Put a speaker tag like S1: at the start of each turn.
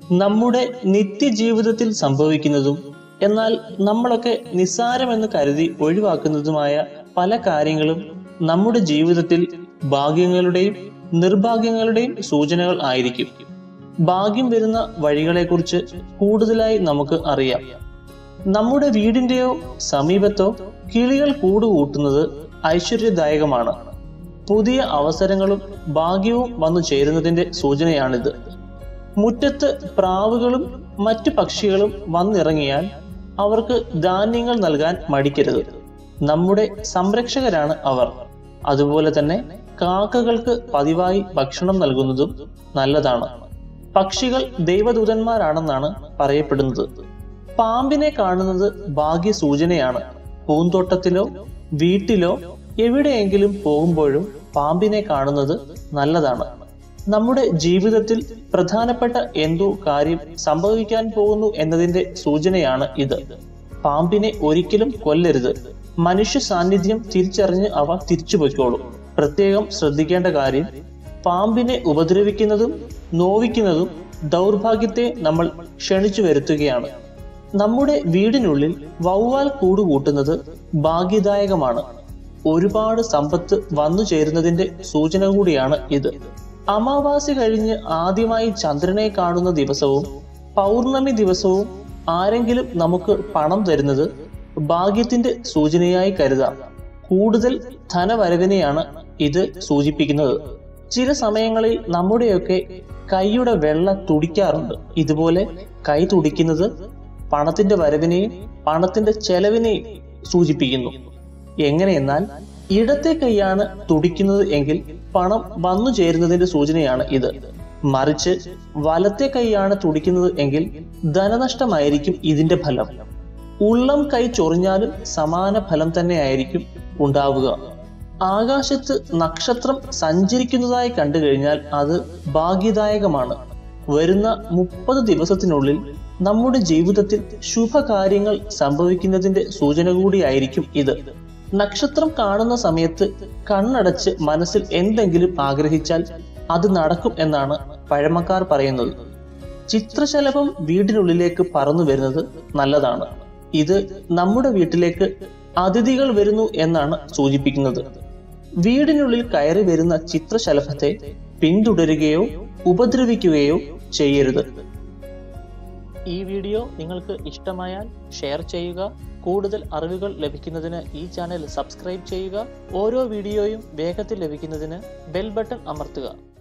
S1: നമ്മുടെ നിത്യജീവിതത്തിൽ സംഭവിക്കുന്നതും എന്നാൽ നമ്മളൊക്കെ നിസ്സാരമെന്ന് കരുതി ഒഴിവാക്കുന്നതുമായ പല കാര്യങ്ങളും നമ്മുടെ ജീവിതത്തിൽ ഭാഗ്യങ്ങളുടെയും നിർഭാഗ്യങ്ങളുടെയും സൂചനകൾ ആയിരിക്കും ഭാഗ്യം വരുന്ന വഴികളെക്കുറിച്ച് കൂടുതലായി നമുക്ക് അറിയാം നമ്മുടെ വീടിന്റെയോ സമീപത്തോ കിളികൾ കൂടുകൂട്ടുന്നത് ഐശ്വര്യദായകമാണ് പുതിയ അവസരങ്ങളും ഭാഗ്യവും വന്നു ചേരുന്നതിന്റെ സൂചനയാണിത് മുറ്റത്ത് പ്രാവുകളും മറ്റു പക്ഷികളും വന്നിറങ്ങിയാൽ അവർക്ക് ധാന്യങ്ങൾ നൽകാൻ മടിക്കരുത് നമ്മുടെ സംരക്ഷകരാണ് അവർ അതുപോലെ തന്നെ കാക്കകൾക്ക് പതിവായി ഭക്ഷണം നൽകുന്നതും നല്ലതാണ് പക്ഷികൾ ദൈവദൂതന്മാരാണെന്നാണ് പറയപ്പെടുന്നത് പാമ്പിനെ കാണുന്നത് ഭാഗ്യ സൂചനയാണ് പൂന്തോട്ടത്തിലോ വീട്ടിലോ എവിടെയെങ്കിലും പോകുമ്പോഴും പാമ്പിനെ കാണുന്നത് നല്ലതാണ് നമ്മുടെ ജീവിതത്തിൽ പ്രധാനപ്പെട്ട എന്തോ കാര്യം സംഭവിക്കാൻ പോകുന്നു എന്നതിന്റെ സൂചനയാണ് ഇത് പാമ്പിനെ ഒരിക്കലും കൊല്ലരുത് മനുഷ്യ സാന്നിധ്യം തിരിച്ചറിഞ്ഞ് അവ തിരിച്ചു പൊയ്ക്കോളും പ്രത്യേകം ശ്രദ്ധിക്കേണ്ട കാര്യം പാമ്പിനെ ഉപദ്രവിക്കുന്നതും നോവിക്കുന്നതും ദൗർഭാഗ്യത്തെ നമ്മൾ ക്ഷണിച്ചു വരുത്തുകയാണ് നമ്മുടെ വീടിനുള്ളിൽ വവ്വാൽ കൂടുകൂട്ടുന്നത് ഭാഗ്യദായകമാണ് ഒരുപാട് സമ്പത്ത് വന്നു ചേരുന്നതിന്റെ സൂചന കൂടിയാണ് ഇത് അമാവാസി കഴിഞ്ഞ് ആദ്യമായി ചന്ദ്രനെ കാണുന്ന ദിവസവും പൗർണമി ദിവസവും ആരെങ്കിലും നമുക്ക് പണം തരുന്നത് ഭാഗ്യത്തിന്റെ സൂചനയായി കരുതാം കൂടുതൽ ധനവരവിനെയാണ് ഇത് സൂചിപ്പിക്കുന്നത് ചില സമയങ്ങളിൽ നമ്മുടെയൊക്കെ കൈയുടെ വെള്ള തുടിക്കാറുണ്ട് ഇതുപോലെ കൈ തുടിക്കുന്നത് പണത്തിന്റെ വരവിനെയും പണത്തിന്റെ ചെലവിനെയും സൂചിപ്പിക്കുന്നു എങ്ങനെയെന്നാൽ ഇടത്തെ കൈയാണ് തുടിക്കുന്നത് എങ്കിൽ പണം വന്നു ചേരുന്നതിന്റെ സൂചനയാണ് ഇത് മറിച്ച് വലത്തെ കൈയാണ് തുടിക്കുന്നത് എങ്കിൽ ധനനഷ്ടമായിരിക്കും ഇതിന്റെ ഫലം ഉള്ളം കൈ ചൊറിഞ്ഞാലും സമാന ഫലം തന്നെയായിരിക്കും ഉണ്ടാവുക ആകാശത്ത് നക്ഷത്രം സഞ്ചരിക്കുന്നതായി കണ്ടു കഴിഞ്ഞാൽ അത് ഭാഗ്യദായകമാണ് വരുന്ന മുപ്പത് ദിവസത്തിനുള്ളിൽ നമ്മുടെ ജീവിതത്തിൽ ശുഭകാര്യങ്ങൾ സംഭവിക്കുന്നതിന്റെ സൂചന കൂടിയായിരിക്കും ഇത് നക്ഷത്രം കാണുന്ന സമയത്ത് കണ്ണടച്ച് മനസ്സിൽ എന്തെങ്കിലും ആഗ്രഹിച്ചാൽ അത് നടക്കും എന്നാണ് പഴമക്കാർ പറയുന്നത് ചിത്രശലഭം വീടിനുള്ളിലേക്ക് പറന്നു വരുന്നത് നല്ലതാണ് ഇത് നമ്മുടെ വീട്ടിലേക്ക് അതിഥികൾ വരുന്നു എന്നാണ് സൂചിപ്പിക്കുന്നത് വീടിനുള്ളിൽ കയറി വരുന്ന ചിത്രശലഭത്തെ പിന്തുടരുകയോ ഉപദ്രവിക്കുകയോ ചെയ്യരുത് ഈ വീഡിയോ നിങ്ങൾക്ക് ഇഷ്ടമായാൽ ഷെയർ ചെയ്യുക കൂടുതൽ അറിവുകൾ ലഭിക്കുന്നതിന് ഈ ചാനൽ സബ്സ്ക്രൈബ് ചെയ്യുക ഓരോ വീഡിയോയും വേഗത്തിൽ ലഭിക്കുന്നതിന് ബെൽ ബട്ടൺ അമർത്തുക